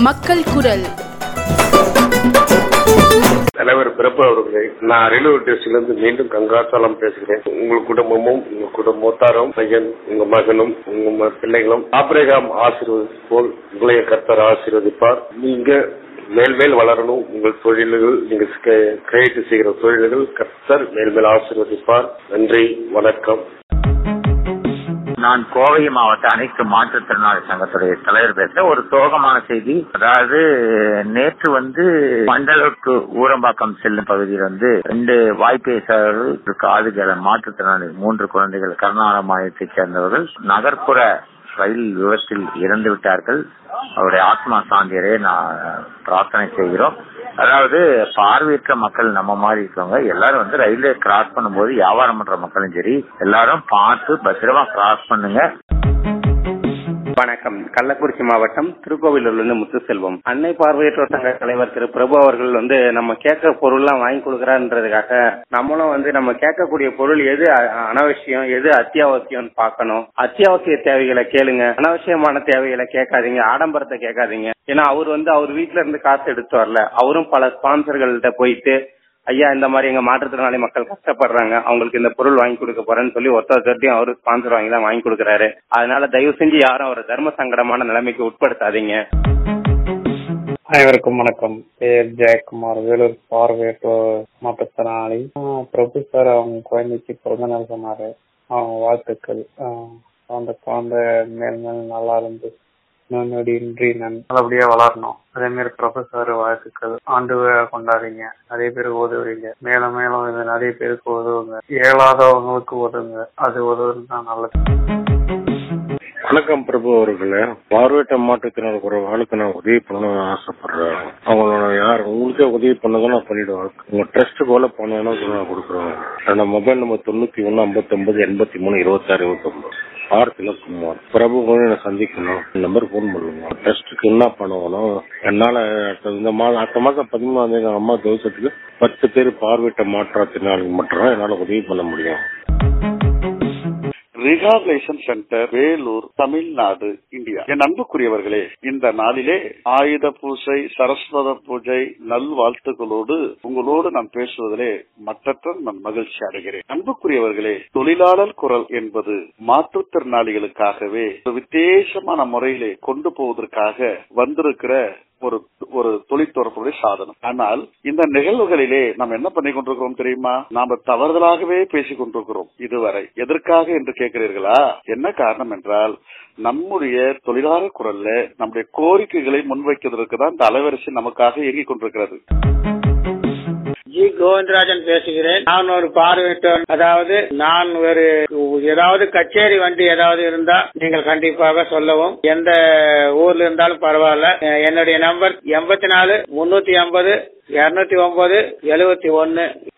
மக்கள் குரல் தலைவர் பிறப்பு அவர்களே நான் அரியலூர் டிஸ்ட்ரிக்ட்ல இருந்து மீண்டும் கங்காசாலம் பேசுகிறேன் உங்கள் குடும்பமும் உங்க குடும்பத்தாரும் பையன் உங்க மகனும் உங்க ம- பிள்ளைகளும் ஆபிரகாம் ஆசீர்வதி போல் உங்களைய கர்த்தர் ஆசீர்வதிப்பார் நீங்க மேல் மேல் வளரணும் உங்கள் தொழில்கள் நீங்க கிரியேட் செய்கிற தொழில்கள் கர்த்தர் மேல் மேல் ஆசீர்வதிப்பார் நன்றி வணக்கம் நான் கோவை மாவட்ட அனைத்து மாற்றுத்திறனாளி சங்கத்துடைய தலைவர் பேசுறேன் ஒரு சோகமான செய்தி அதாவது நேற்று வந்து மண்டலத்து ஊரம்பாக்கம் செல்லும் பகுதியில் வந்து ரெண்டு வாய்ப்பேசாளர்கள் காதுகள மாற்றுத்திறனாளி மூன்று குழந்தைகள் கர்நாடக மாநிலத்தைச் சேர்ந்தவர்கள் நகர்ப்புற ரயில் விபத்தில் இறந்து விட்டார்கள் அவருடைய ஆத்மா சாந்தியரை நான் பிரார்த்தனை செய்கிறோம் அதாவது பார்வையற்ற மக்கள் நம்ம மாதிரி இருக்கவங்க எல்லாரும் வந்து ரயில்வே கிராஸ் பண்ணும்போது வியாபாரம் பண்ற மக்களும் சரி எல்லாரும் பார்த்து பத்திரமா கிராஸ் பண்ணுங்க வணக்கம் கள்ளக்குறிச்சி மாவட்டம் திருக்கோவிலூர்லேருந்து முத்துசெல்வம் அன்னை பார்வையற்றோர் சங்க தலைவர் திரு பிரபு அவர்கள் வந்து நம்ம கேட்க பொருள்லாம் வாங்கி கொடுக்கறான்றதுக்காக நம்மளும் வந்து நம்ம கேட்கக்கூடிய பொருள் எது அ- அனாவசியம் எது அத்தியாவசியம்னு பார்க்கணும் அத்தியாவசிய தேவைகளை கேளுங்க அனாவசியமான தேவைகளை கேட்காதீங்க ஆடம்பரத்தை கேட்காதீங்க ஏன்னா அவர் வந்து அவர் வீட்ல இருந்து காசு எடுத்து வரல அவரும் பல ஸ்பான்சர்கள்ட்ட போயிட்டு ஐயா இந்த மாதிரி எங்க மாற்றுத்திறனாளி மக்கள் கஷ்டப்படுறாங்க அவங்களுக்கு இந்த பொருள் வாங்கி கொடுக்க போறேன்னு சொல்லி ஒருத்தர்கிட்டையும் அவரு ஸ்பான்சர் வாங்கி தான் வாங்கி கொடுக்குறாரு அதனால தயவு செஞ்சு யாரும் அவரை தர்ம சங்கடமான நிலைமைக்கு உட்படுத்தாதீங்க அனைவருக்கும் வணக்கம் பேர் ஜெயக்குமார் வேலூர் பார்வையற்றோர் மாற்றுத்திறனாளி ஆஹ் பிரபு சார் அவங்க குழந்தைக்கு பிறந்த நாள் சொன்னாரு அவங்க வாழ்த்துக்கள் ஆஹ் அந்த குழந்தை மேல் மேல் நல்லா இருந்து நோய் நன் நல்லபடியா வளரணும் அதே மாதிரி ப்ரொஃபஸர் வாழ்த்துக்கள் ஆண்டு விழா கொண்டாடுறீங்க நிறைய பேருக்கு உதவுறீங்க மேலும் மேலும் இது நிறைய பேருக்கு உதவுங்க இயலாதவங்களுக்கு உதவுங்க அது உதவுறது தான் நல்லது வணக்கம் பிரபு அவர்களே பார்வையிட்ட மாற்றுத்திறனாளி குறைவாளுக்கு நான் உதவி பண்ணணும்னு ஆசைப்படுறேன் அவங்களோட யார் உங்களுக்கே உதவி பண்ணதான் நான் பண்ணிடுவேன் உங்க ட்ரஸ்ட் போல பண்ணணும்னு சொல்லி நான் கொடுக்குறேன் என்னோட மொபைல் நம்பர் தொண்ணூத்தி ஒன்னு ஐம்பத்தி ஒன்பது எண்பத்தி மூணு இருபத்தாறு இருபத்தி ஒன்பது ஆர் திலக்குமார் பிரபு கூட என்னை சந்திக்கணும் இந்த நம்பர் ஃபோன் பண்ணுங்க ட்ரஸ்ட்டுக்கு என்ன பண்ணணும் என்னால அடுத்த இந்த மாதம் அடுத்த மாதம் பதிமூணாம் தேதி எங்க அம்மா தோசத்துக்கு பத்து பேர் பார்வையிட்ட மாற்றுத்திறனாளி மட்டும் என்னால உதவி பண்ண முடியும் ரிகார்லேஷன் சென்டர் வேலூர் தமிழ்நாடு இந்தியா என் அன்புக்குரியவர்களே இந்த நாளிலே ஆயுத பூஜை சரஸ்வத பூஜை நல்வாழ்த்துக்களோடு உங்களோடு நான் பேசுவதிலே மற்றற்ற நான் மகிழ்ச்சி அடைகிறேன் அன்புக்குரியவர்களே தொழிலாளர் குரல் என்பது மாற்றுத்திறனாளிகளுக்காகவே ஒரு விசேஷமான முறையிலே கொண்டு போவதற்காக வந்திருக்கிற ஒரு ஒரு தொழில்துறப்புடைய சாதனம் ஆனால் இந்த நிகழ்வுகளிலே நாம் என்ன பண்ணி கொண்டிருக்கிறோம் தெரியுமா நாம தவறுதலாகவே பேசிக் கொண்டிருக்கிறோம் இதுவரை எதற்காக என்று கேட்கிறீர்களா என்ன காரணம் என்றால் நம்முடைய தொழிலாளர் குரல்ல நம்முடைய கோரிக்கைகளை முன்வைக்கிறதுக்கு தான் இந்த அலைவரிசை நமக்காக இயங்கிக் கொண்டிருக்கிறது ஜி கோவிந்தராஜன் பேசுகிறேன் நான் ஒரு பார்வையிட்டோர் அதாவது நான் ஒரு ஏதாவது கச்சேரி வண்டி ஏதாவது இருந்தா நீங்கள் கண்டிப்பாக சொல்லவும் எந்த ஊர்ல இருந்தாலும் பரவாயில்ல அஹ் என்னுடைய நம்பர் எண்பத்தி நாலு முன்னூத்தி ஐம்பது இருநூத்தி ஒன்பது எழுபத்தி ஒன்னு